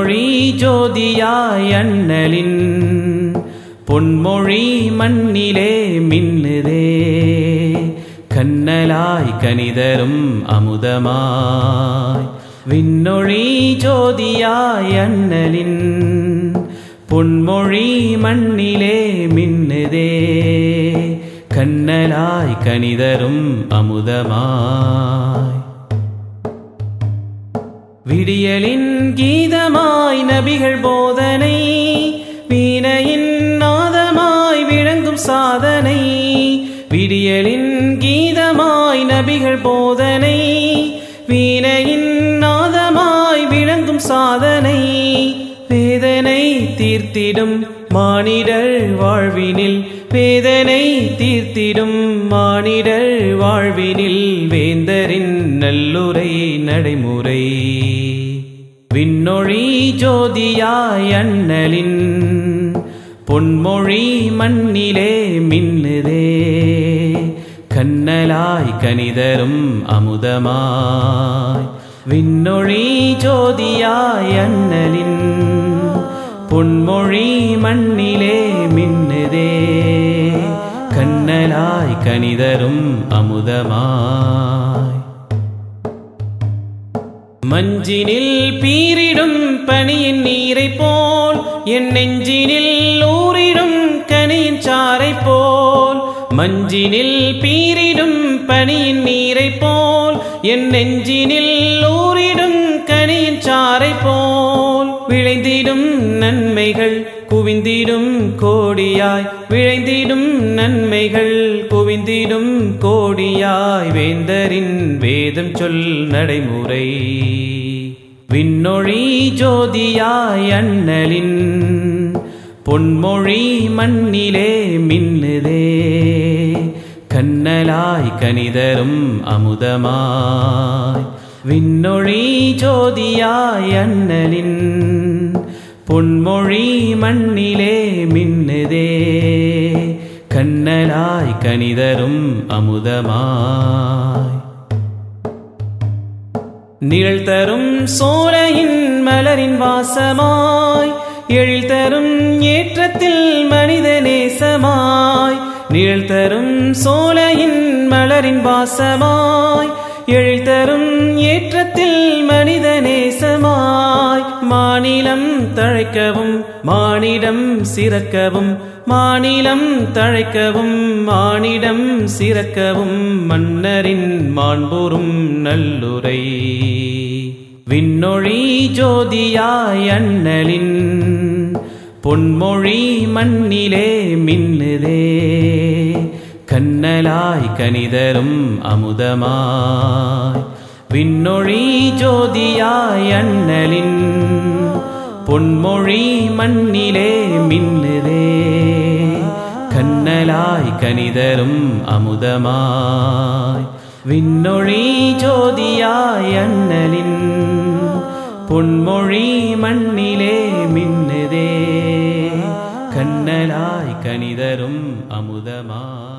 விண்ணொழி ஜோதியாய் அண்ணலின் பொன்மொழி மண்ணிலே மின்னுதே கண்ணலாய் கனிதரும் அமுதமாய் விண்ணொழி ஜோதியாய் அண்ணலின் பொன்மொழி மண்ணிலே மின்னுதே கண்ணலாய் கனிதரும் அமுதமாய் விடியலின் கீதமாய் நபிகள் போதனை வீணையின் நாதமாய் விளங்கும் சாதனை விடியலின் கீதமாய் நபிகள் போதனை வீணையின் நாதமாய் விளங்கும் சாதனை வேதனை தீர்த்திடும் மானிடர் வாழ்வினில் வேதனை தீர்த்திடும் மானிடர் வாழ்வினில் வேந்தரின் நல்லுரை நடைமுறை விண்ணொழி ஜோதியாய் அண்ணலின் பொன்மொழி மண்ணிலே மின்னுதே கண்ணலாய் கனிதரும் அமுதமாய் விண்ணொழி ஜோதியாய் அண்ணலின் பொன்மொழி மண்ணிலே மின்னுதே கண்ணலாய் கனிதரும் அமுதமாய் மஞ்சினில் பீரிடும் பனியின் நீரை போல் என் நெஞ்சினில் ஊறிடும் கனியின் சாறை போல் மஞ்சினில் பீரிடும் பனியின் நீரை போல் என் நெஞ்சினில் ஊறிடும் கனியின் சாறை போல் விளைந்திடும் நன்மைகள் குவிந்திடும் கோடியாய் விளைந்திடும் நன்மைகள் குவிந்திடும் கோடியாய் வேந்தரின் வேதம் சொல் நடைமுறை விண்ணொழி ஜோதியாய் அண்ணலின் பொன்மொழி மண்ணிலே மின்னுதே கண்ணலாய் கனிதரும் அமுதமாய் விண்ணொழி ஜோதியாய் அண்ணலின் பொன்மொழி மண்ணிலே மின்னுதே கண்ணலாய் கனிதரும் அமுதமாய் நிழல் தரும் சோலையின் மலரின் வாசமாய் எழில் தரும் ஏற்றத்தில் மனித நேசமாய் நிழல் தரும் சோலையின் மலரின் வாசமாய் எழில் தரும் ஏற்றத்தில் மனித நேசமாய் மாநிலம் தழைக்கவும் மானிடம் சிறக்கவும் மாநிலம் தழைக்கவும் மானிடம் சிறக்கவும் மன்னரின் மாண்புறும் நல்லுரை விண்ணொழி ஜோதியாய் அண்ணலின் பொன்மொழி மண்ணிலே மின்னுதே கண்ணலாய் கனிதரும் அமுதமாய் விண்ணொழி ஜோதியாய் அண்ணலின் பொன்மொழி மண்ணிலே மின்னுதே கண்ணலாய் கனிதரும் அமுதமாய் விண்ணொழி ஜோதியாய் அண்ணலின் பொன்மொழி மண்ணிலே மின்னுதே கண்ணலாய் கனிதரும் அமுதமாய்